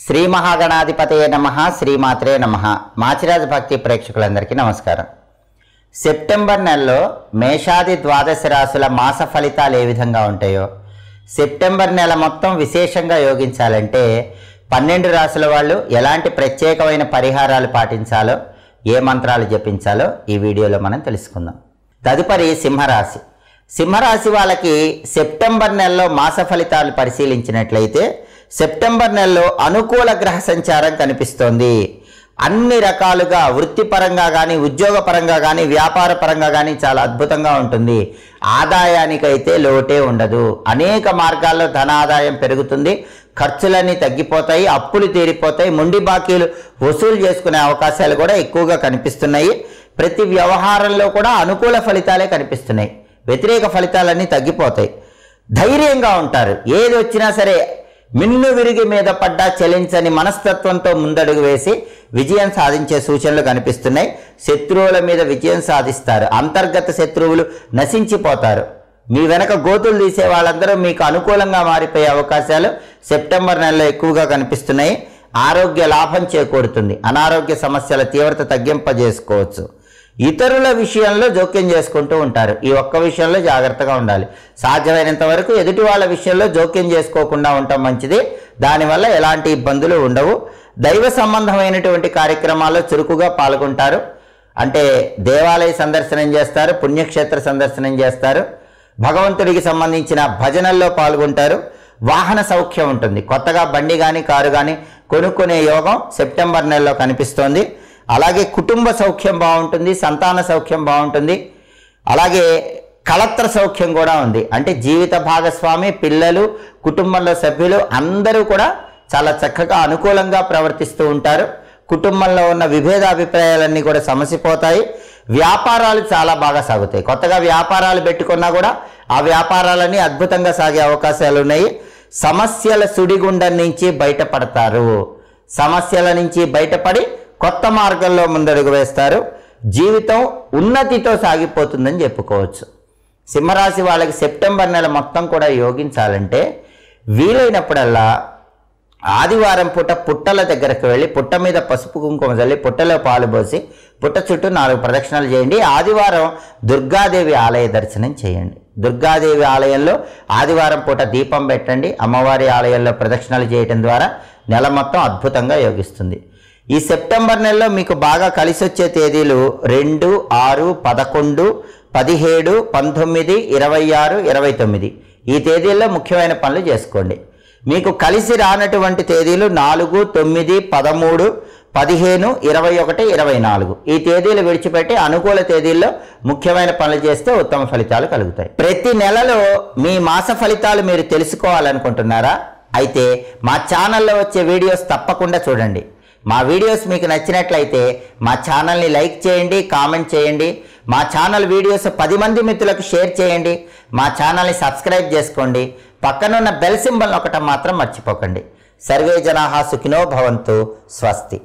శ్రీ మహాగణాధిపతయ నమ శ్రీమాత్రే నమ మాచిరాజు భక్తి ప్రేక్షకులందరికీ నమస్కారం సెప్టెంబర్ నెలలో మేషాది ద్వాదశ రాశుల మాస ఫలితాలు ఏ విధంగా ఉంటాయో సెప్టెంబర్ నెల మొత్తం విశేషంగా యోగించాలంటే పన్నెండు రాశుల వాళ్ళు ఎలాంటి ప్రత్యేకమైన పరిహారాలు పాటించాలో ఏ మంత్రాలు జపించాలో ఈ వీడియోలో మనం తెలుసుకుందాం తదుపరి సింహరాశి సింహరాశి వాళ్ళకి సెప్టెంబర్ నెలలో మాస ఫలితాలు పరిశీలించినట్లయితే సెప్టెంబర్ నెలలో అనుకూల గ్రహ సంచారం కనిపిస్తోంది అన్ని రకాలుగా వృత్తిపరంగా కానీ ఉద్యోగపరంగా కానీ వ్యాపార పరంగా కానీ చాలా అద్భుతంగా ఉంటుంది ఆదాయానికైతే లోటే ఉండదు అనేక మార్గాల్లో ధనాదాయం పెరుగుతుంది ఖర్చులన్నీ తగ్గిపోతాయి అప్పులు తీరిపోతాయి మొండి బాకీలు వసూలు చేసుకునే అవకాశాలు కూడా ఎక్కువగా కనిపిస్తున్నాయి ప్రతి వ్యవహారంలో కూడా అనుకూల ఫలితాలే కనిపిస్తున్నాయి వ్యతిరేక ఫలితాలన్నీ తగ్గిపోతాయి ధైర్యంగా ఉంటారు ఏది వచ్చినా సరే మిన్ను విరిగి మీద పడ్డా చలించని మనస్తత్వంతో ముందడుగు వేసి విజయం సాధించే సూచనలు కనిపిస్తున్నాయి శత్రువుల మీద విజయం సాధిస్తారు అంతర్గత శత్రువులు నశించిపోతారు మీ వెనక గోతులు తీసే వాళ్ళందరూ మీకు అనుకూలంగా మారిపోయే అవకాశాలు సెప్టెంబర్ నెలలో ఎక్కువగా కనిపిస్తున్నాయి ఆరోగ్య లాభం చేకూరుతుంది అనారోగ్య సమస్యల తీవ్రత తగ్గింపజేసుకోవచ్చు ఇతరుల విషయంలో జోక్యం చేసుకుంటూ ఉంటారు ఈ ఒక్క విషయంలో జాగ్రత్తగా ఉండాలి సాధ్యమైనంత వరకు ఎదుటి వాళ్ళ విషయంలో జోక్యం చేసుకోకుండా ఉండటం మంచిది దానివల్ల ఎలాంటి ఇబ్బందులు ఉండవు దైవ సంబంధమైనటువంటి కార్యక్రమాల్లో చురుకుగా పాల్గొంటారు అంటే దేవాలయ సందర్శనం చేస్తారు పుణ్యక్షేత్ర సందర్శనం చేస్తారు భగవంతుడికి సంబంధించిన భజనల్లో పాల్గొంటారు వాహన సౌఖ్యం ఉంటుంది కొత్తగా బండి కానీ కారు కానీ కొనుక్కునే యోగం సెప్టెంబర్ నెలలో కనిపిస్తోంది అలాగే కుటుంబ సౌఖ్యం బాగుంటుంది సంతాన సౌఖ్యం బాగుంటుంది అలాగే కళత్ర సౌఖ్యం కూడా ఉంది అంటే జీవిత భాగస్వామి పిల్లలు కుటుంబంలో సభ్యులు అందరూ కూడా చాలా చక్కగా అనుకూలంగా ప్రవర్తిస్తూ ఉంటారు కుటుంబంలో ఉన్న విభేద అభిప్రాయాలన్నీ కూడా సమసిపోతాయి వ్యాపారాలు చాలా బాగా సాగుతాయి కొత్తగా వ్యాపారాలు పెట్టుకున్నా కూడా ఆ వ్యాపారాలన్నీ అద్భుతంగా సాగే అవకాశాలు ఉన్నాయి సమస్యల సుడిగుండం నుంచి బయటపడతారు సమస్యల నుంచి బయటపడి కొత్త మార్గంలో ముందడుగు వేస్తారు జీవితం ఉన్నతితో సాగిపోతుందని చెప్పుకోవచ్చు సింహరాశి వాళ్ళకి సెప్టెంబర్ నెల మొత్తం కూడా యోగించాలంటే వీలైనప్పుడల్లా ఆదివారం పూట పుట్టల దగ్గరకు వెళ్ళి పుట్ట మీద పసుపు కుంకుమ చల్లి పుట్టలో పాలు పోసి పుట్ట చుట్టూ నాలుగు ప్రదక్షిణలు చేయండి ఆదివారం దుర్గాదేవి ఆలయ దర్శనం చేయండి దుర్గాదేవి ఆలయంలో ఆదివారం పూట దీపం పెట్టండి అమ్మవారి ఆలయంలో ప్రదక్షిణలు చేయటం ద్వారా నెల మొత్తం అద్భుతంగా యోగిస్తుంది ఈ సెప్టెంబర్ నెలలో మీకు బాగా కలిసి వచ్చే తేదీలు రెండు ఆరు పదకొండు పదిహేడు పంతొమ్మిది ఇరవై ఆరు ఇరవై తొమ్మిది ఈ తేదీల్లో ముఖ్యమైన పనులు చేసుకోండి మీకు కలిసి రానటువంటి తేదీలు నాలుగు తొమ్మిది పదమూడు పదిహేను ఇరవై ఒకటి ఇరవై నాలుగు ఈ తేదీలు విడిచిపెట్టి అనుకూల తేదీల్లో ముఖ్యమైన పనులు చేస్తే ఉత్తమ ఫలితాలు కలుగుతాయి ప్రతి నెలలో మీ మాస ఫలితాలు మీరు తెలుసుకోవాలనుకుంటున్నారా అయితే మా ఛానల్లో వచ్చే వీడియోస్ తప్పకుండా చూడండి మా వీడియోస్ మీకు నచ్చినట్లయితే మా ఛానల్ని లైక్ చేయండి కామెంట్ చేయండి మా ఛానల్ వీడియోస్ పది మంది మిత్రులకు షేర్ చేయండి మా ఛానల్ని సబ్స్క్రైబ్ చేసుకోండి పక్కనున్న బెల్ సింబల్ ఒకటం మాత్రం మర్చిపోకండి సర్వే జనాహా సుఖినో భవంతు స్వస్తి